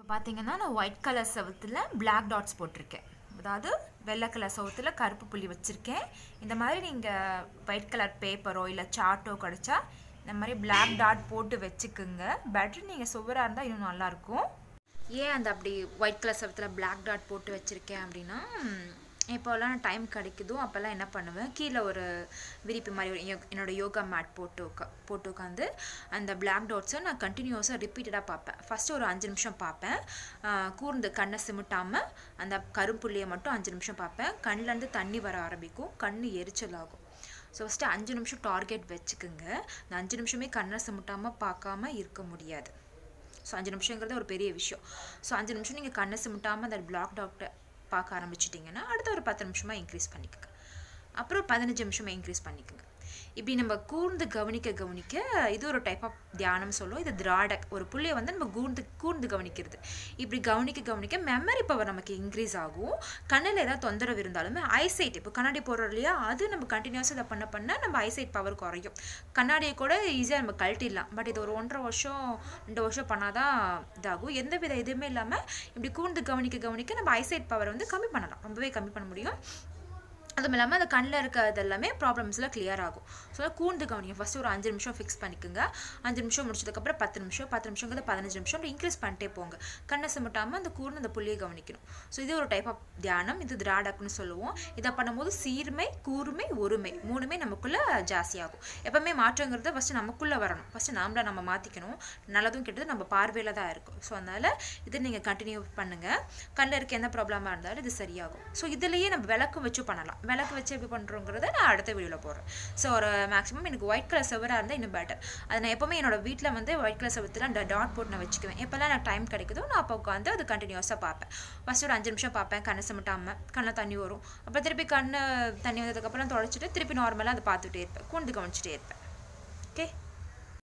இப்போ பார்த்தீங்கன்னா நான் ஒயிட் கலர் செவத்தில் பிளாக் டாட்ஸ் போட்டிருக்கேன் அதாவது வெள்ளை கலர் செவத்தில் கருப்பு புள்ளி வச்சுருக்கேன் இந்த மாதிரி நீங்கள் ஒயிட் கலர் பேப்பரோ இல்லை சார்ட்டோ கிடச்சா இந்த மாதிரி பிளாக் டாட் போட்டு வச்சுக்குங்க பெட்டர் நீங்கள் சுவராக இருந்தால் இன்னும் நல்லாயிருக்கும் ஏன் அந்த அப்படி ஒயிட் கலர் செவத்தில் பிளாக் டாட் போட்டு வச்சுருக்கேன் அப்படின்னா இப்போல்லாம் டைம் கிடைக்குதோ அப்போல்லாம் என்ன பண்ணுவேன் கீழே ஒரு விரிப்பு மாதிரி ஒரு யோ- என்னோட யோகா மேட் போட்டு உட்கா போட்டு உட்காந்து அந்த பிளாக் டாட்ஸை நான் கண்டினியூஸாக ரிப்பீட்டடாக பார்ப்பேன் ஃபஸ்ட்டு ஒரு அஞ்சு நிமிஷம் பார்ப்பேன் ஆஹ் கூர்ந்து கண்ணை சிமிட்டாமல் அந்த கரும்புள்ளியை மட்டும் அஞ்சு நிமிஷம் பார்ப்பேன் கண்ணிலேருந்து தண்ணி வர ஆரம்பிக்கும் கண் எரிச்சல் ஆகும் ஸோ ஃபஸ்ட்டு அஞ்சு நிமிஷம் டார்கெட் வச்சுக்குங்க இந்த அஞ்சு நிமிஷமே கண்ணை சிமிட்டாமல் பார்க்காம இருக்க முடியாது ஸோ அஞ்சு நிமிஷங்கிறது ஒரு பெரிய விஷயம் ஸோ அஞ்சு நிமிஷம் நீங்கள் கண்ணை சிமிட்டாமல் அந்த பிளாக் டாக்டர் பார்க்க ஆரம்பிச்சிட்டிங்கன்னா அடுத்த ஒரு பத்து நிமிஷமாக இன்க்ரீஸ் பண்ணிக்கோங்க அப்புறம் பதினஞ்சு நிமிஷமாக இன்க்ரீஸ் பண்ணிக்கோங்க இப்படி நம்ம கூர்ந்து கவனிக்க கவனிக்க இது ஒரு டைப் ஆஃப் தியானம் சொல்லும் இது திராடக் ஒரு புள்ளியை வந்து நம்ம கூர்ந்து கூர்ந்து கவனிக்கிறது இப்படி கவனிக்க கவனிக்க மெமரி பவர் நமக்கு இன்க்ரீஸ் ஆகும் கண்ணில் ஏதாவது தொந்தரவு இருந்தாலுமே ஐசைட் இப்போ கண்ணாடி போடுறோம் இல்லையா அது நம்ம கண்டினியூஸாக இதை பண்ண பண்ண நம்ம ஐசைட் பவர் குறையும் கண்ணாடியை கூட ஈஸியாக நம்ம கழட்டிடலாம் பட் இது ஒரு ஒன்றரை வருஷம் ரெண்டு வருஷம் பண்ணாதான் இதாகும் எந்த வித இதுவுமே இல்லாமல் இப்படி கூர்ந்து கவனிக்க கவனிக்க நம்ம ஐசைட் பவர் வந்து கம்மி பண்ணலாம் ரொம்பவே கம்மி பண்ண முடியும் அதுவும் இல்லாமல் அந்த கண்ணில் இருக்கிறது எல்லாமே ப்ராப்ளம்ஸ்லாம் clear ஆகும் ஸோ கூர்ந்து கவனிங்க ஃபஸ்ட்டு ஒரு அஞ்சு நிமிஷம் ஃபிக்ஸ் பண்ணிக்கோங்க அஞ்சு நிமிஷம் முடிச்சதுக்கப்புறம் பத்து நிமிஷம் பத்து நிமிஷங்கிறது பதினஞ்சு நிமிஷம் அப்படி இன்க்ரீஸ் பண்ணிட்டே போங்க கண்ணை சிமிட்டாமல் அந்த கூர்ந்து அந்த புள்ளியை கவனிக்கணும் ஸோ இது ஒரு டைப் ஆஃப் தியானம் இது திராடக்னு சொல்லுவோம் இதை பண்ணும்போது சீர்மை கூர்மை ஒருமை மூணுமே நமக்குள்ளே ஜாஸ்தியாகும் எப்பவுமே மாற்றங்கிறது ஃபஸ்ட்டு நமக்குள்ளே வரணும் ஃபஸ்ட்டு நாமளை நம்ம மாற்றிக்கணும் நல்லதும் கெட்டதும் நம்ம பார்வையில் தான் இருக்கும் ஸோ அதனால் இதை நீங்கள் கண்டினியூ பண்ணுங்கள் கண்ணில் இருக்க எந்த ப்ராப்ளமாக இருந்தாலும் இது சரியாகும் ஸோ இதுலேயே நம்ம விளக்கு வச்சு பண்ணலாம் விளக்கு வச்சு எப்படி பண்ணுறோங்கிறத நான் அடுத்த வீடியோவில் போடுறேன் ஸோ ஒரு மேக்ஸிமம் எனக்கு ஒயிட் கலர் செவராக இருந்தால் இன்னும் பெட்டர் அது நான் எப்போவுமே என்னோட வீட்டில் வந்து ஒயிட் கலர் செவத்தில் அந்த டாட் போட்டு நான் வச்சுக்குவேன் எப்போல்லாம் நான் டைம் கிடைக்குதோ நான் அப்போ உட்காந்து அது கண்டினியூஸாக பார்ப்பேன் ஃபஸ்ட்டு ஒரு அஞ்சு நிமிஷம் பார்ப்பேன் கண்ணை சிமிட்டாமல் கண்ணில் தண்ணி வரும் அப்புறம் திருப்பி கண்ணு தண்ணி வந்ததுக்கப்புறம் தொடச்சிட்டு திருப்பி நார்மலாக அதை பார்த்துட்டே இருப்பேன் கூண்டு கவனிச்சிட்டே இருப்பேன் ஓகே